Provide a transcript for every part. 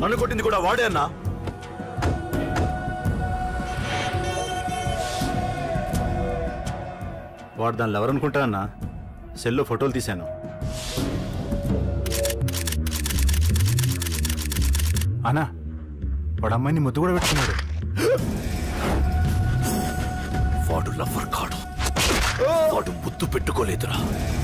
నన్ను కొట్టింది కూడా వాడే అన్నా వాడు దానిలో ఎవరనుకుంటా అన్నా సెల్లో ఫోటోలు తీశాను అన్నా వాడు అమ్మాయిని ముద్దు కూడా పెట్టుకున్నాడు వాడు లవ్వర్ కాడు వాడు ముద్దు పెట్టుకోలేదురా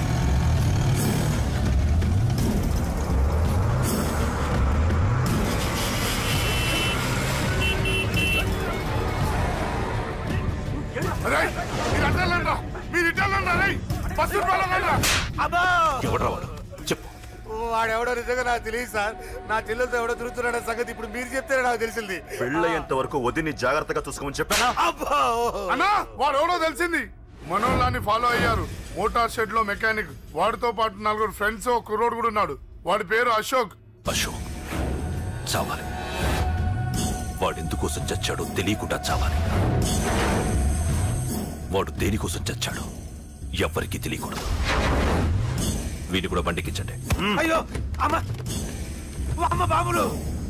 రేయ్, మీరు అడ్డాలండ్రా. మీరు ఇడ్డాలండ్రా, రేయ్. బస్సు రూపాయలండ్రా. ఎవడ్రా వాడు చెప్పు వాడెవడో నిజంగా నాకు తెలియదు సార్ నా చెల్లెలతో ఎవడో తిరుగుతున్నాడన్న సంగతి ఇప్పుడు మీరు చెప్తేనే నాకు తెలిసింది పెళ్ళయ్యేంత వరకు వదిని జాగ్రత్తగా చూసుకోమని చెప్పానా అబ్బా ఓహో. అన్నా వాడు ఎవడో తెలిసింది మనోళ్ళని ఫాలో అయ్యారు మోటార్ షెడ్ లో మెకానిక్ వాడితో పాటు నలుగురు ఫ్రెండ్స్ ఒక కుర్రోడు కూడా ఉన్నాడు వాడి పేరు అశోక్ అశోక్ చావాలి వాడు ఎందుకోసం చచ్చాడో తెలియకుండా చావాలి వాడు దేనికోసం చచ్చాడో ఎవ్వరికీ తెలియకూడదు వీని కూడా బండికించండి అయ్యో అమ్మ ఓ అమ్మ బాబులు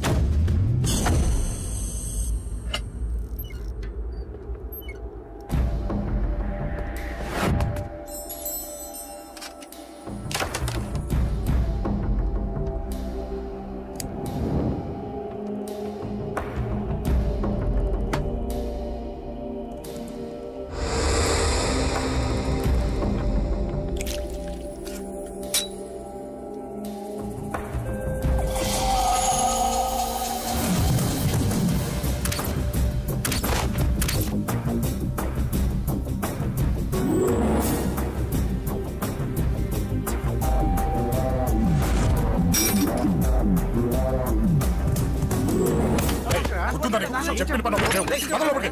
చెప్పిన పని ఒకటే. పద లోపలికి.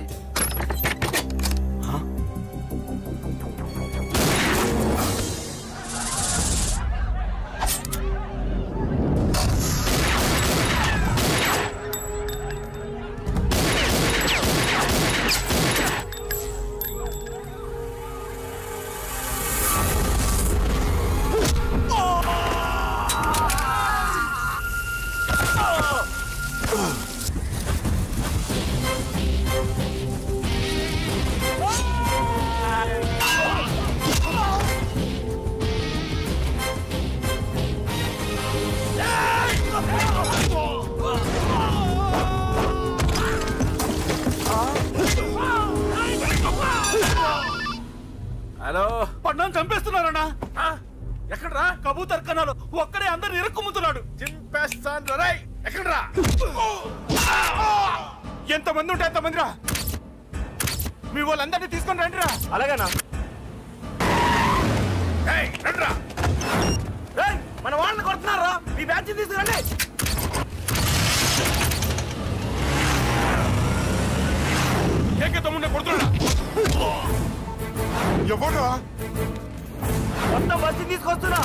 హలో పడ్డాను చంపేస్తున్నారన్నా ఎక్కడ్రా కబూతర్ కన్నాలు ఒక్కడే అందరు ఇరుక్కుముతున్నాడు చింపేస్తాను రై ఎక్కడ్రా ఎంతమంది ఉంటే ఎంతమంది రా మీ వాళ్ళందరినీ తీసుకొని రండిరా అలాగేనా రండిరా ఏయ్, మన వాళ్ళని కొడుతున్నారా మీ బ్యాచ్ తీసుకురండి ఏకే తమ్ముడిని కొడుతున్నా ఎవడ్రా మొత్తం బస్సు తీసుకొస్తున్నా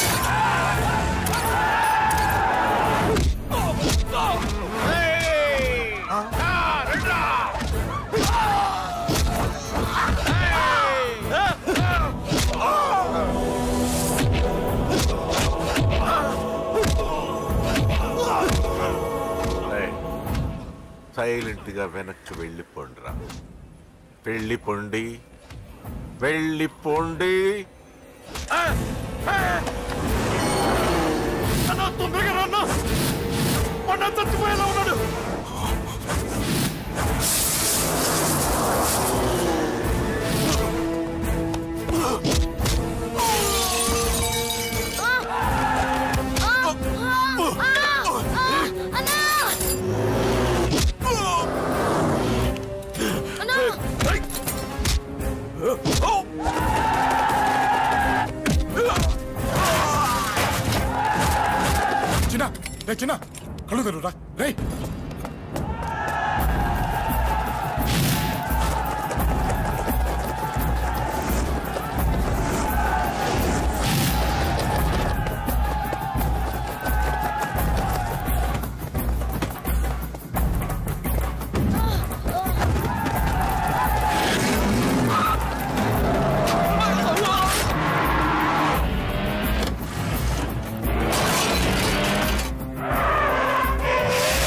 సైలెంట్ గా వెనక్కి వెళ్ళిపోండిరా వెళ్ళిపోండి వెళ్ళిపోండి అన్న తొందరగా రా అన్న అన్న చచ్చిపోయేలా ఉన్నాడు చిన్న రే చిన్న కళ్ళు తెరురా రే ఆ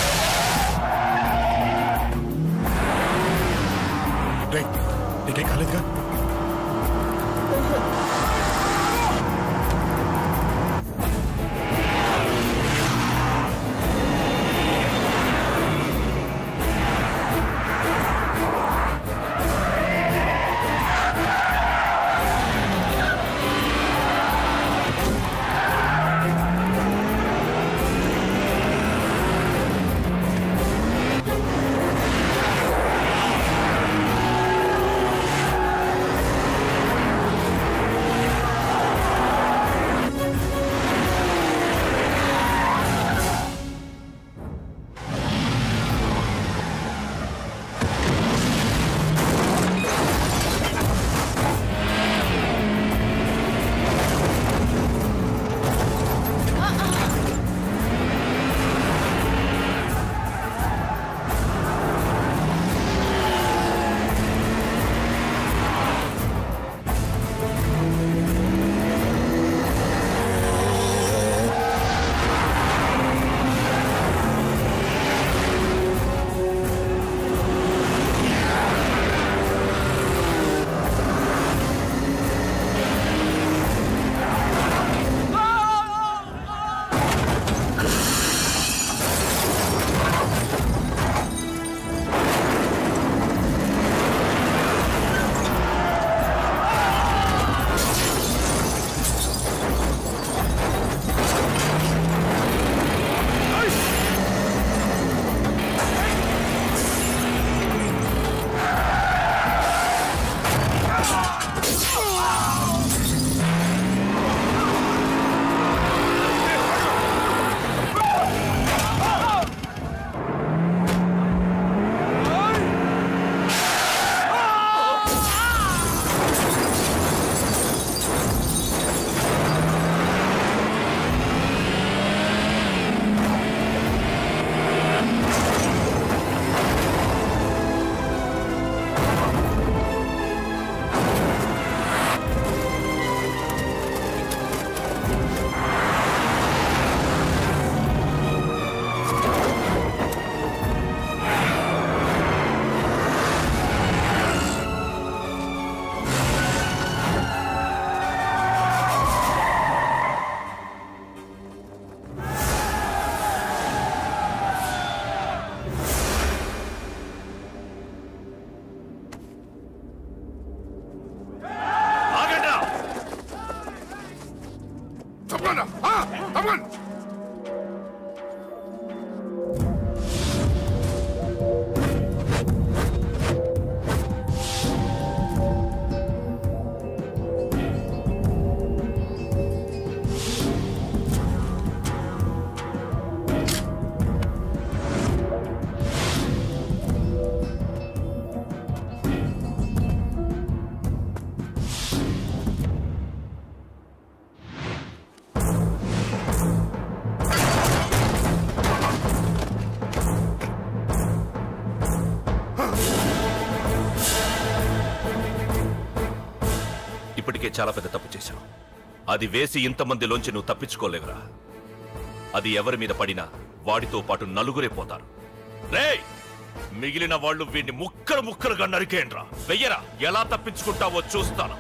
ఇప్పటికే చాలా పెద్ద తప్పు చేశావు అది వేసి ఇంతమందిలోంచి నువ్వు తప్పించుకోలేవురా అది ఎవరి మీద పడినా వాడితో పాటు నలుగురే పోతారు రేయ్ మిగిలిన వాళ్ళు వీడిని ముక్కలు ముక్కలుగా నరికేయండ్రా వెయ్యరా ఎలా తప్పించుకుంటావో చూస్తాను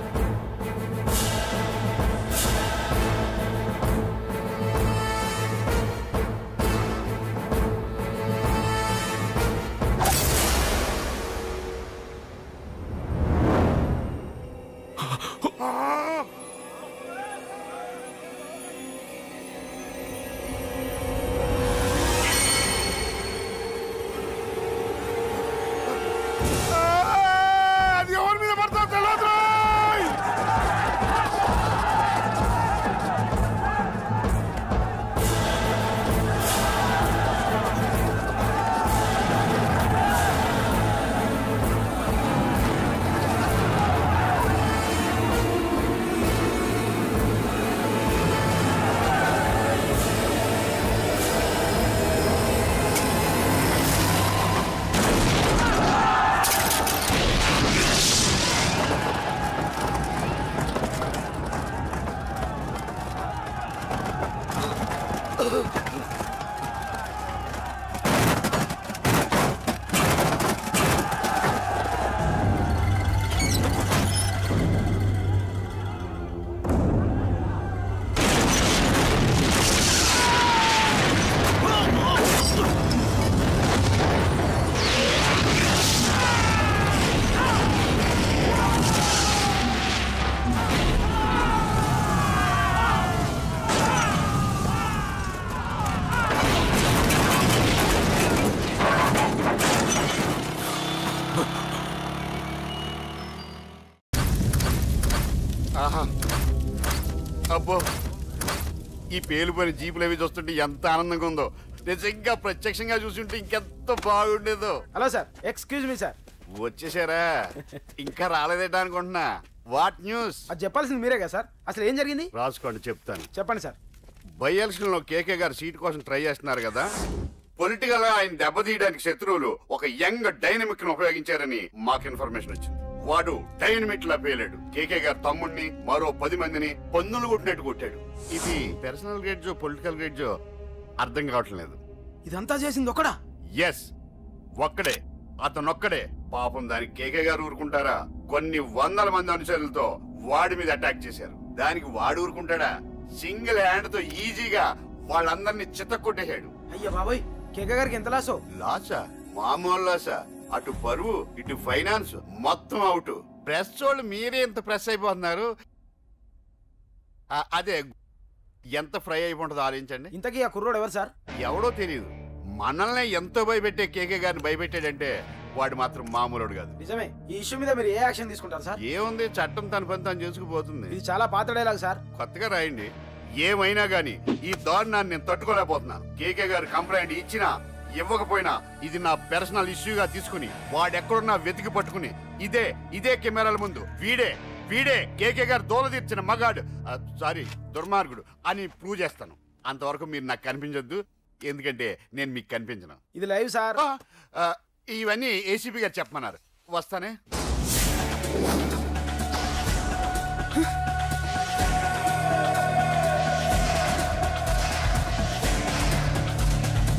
అది ఎవరి మీద పడతా తెలియదు ఆహా అబ్బో ఈ పేలిపోయిన జీపులు అవి చూస్తుంటే ఎంత ఆనందంగా ఉందో నిజంగా ప్రత్యక్షంగా చూస్తుంటే ఇంకెంత బాగుండేదో hello sir excuse me sir వచ్చేసారా ఇంకా రాలేదేటా అనుకుంటున్నా వాట్ న్యూస్ అది చెప్పాల్సింది మీరే కదా సార్ అసలు ఏం జరిగింది రాసుకోండి చెప్తాను చెప్పండి సార్ బై ఎలక్షన్ లో కేకే గారు సీట్ కోసం ట్రై చేస్తున్నారు కదా పొలిటికల్ గా ఆయన దెబ్బతీయడానికి శత్రువులు ఒక యంగ్ డైనమిక్ ను ఉపయోగించారని మాకు ఇన్ఫర్మేషన్ వచ్చింది వాడు డైనమిక్ లా పేలాడు కేకే గారు తమ్ముడిని మరో పది మందిని పన్నులు కొట్టినట్టు కొట్టాడు ఇది పర్సనల్ గ్రేడ్జో పొలిటికల్ గ్రేడ్జో అర్థం కావట్లేదు ఇదంతా చేసింది ఒకడా ఎస్ ఒక్కడే అతనొక్కడే పాపం దానికి కేకే గారు ఊరుకుంటారా కొన్ని వందల మంది అనుచరులతో వాడి మీద అటాక్ చేశారు దానికి వాడు ఊరుకుంటాడా సింగిల్ హ్యాండ్ తో ఈజీగా వాళ్ళందరినీ చిత్తకొట్టేశాడు అయ్యా బాబాయ్ కేక గారికి ఎంత లాసో లాసా మామూలు లాసా అటు పరువు ఇటు ఫైనాన్స్ మొత్తం అవుట్ ప్రెస్ వాళ్ళు మీరే ఎంత ప్రెస్ అయిపోతున్నారు ఆ, అదే ఎంత ఫ్రై అయిపోతుందో ఆలోచించండి ఇంతకీ ఆ కుర్రోడు ఎవరు సార్ ఎవడో తెలియదు మనల్ని ఎంతో భయపెట్టే కేకే గారిని భయపెట్టాడంటే వాడు మాత్రం మామూలుడు కాదు నిజమే ఈ ఇష్యూ మీద మీరు ఏ యాక్షన్ తీసుకుంటారు సార్ ఏముంది చట్టం తన పని తను చేసుకుపోతుంది ఇది చాలా పాత డైలాగ్ సార్ కొత్తగా రాయండి ఏమైనా గాని ఈ దారుణాన్ని నేను తట్టుకోలేకపోతున్నాను కేకే గారు కంప్లైంట్ ఇచ్చినా ఇవ్వకపోయినా ఇది నా పర్సనల్ ఇష్యూగా తీసుకుని వాడెక్కడున్నా వెతికి పట్టుకుని ఇదే ఇదే కెమెరాల ముందు వీడే వీడే కేకే గారు దోల తీర్చిన మగాడు ఆ, సారీ దుర్మార్గుడు అని ప్రూవ్ చేస్తాను అంతవరకు మీరు నాకు కనిపించొద్దు ఎందుకంటే నేను మీకు కనిపించను ఇది లైవ్ సార్ ఆ, ఆ, ఇవన్నీ ఏసీపీ గారు చెప్పమన్నారు వస్తానే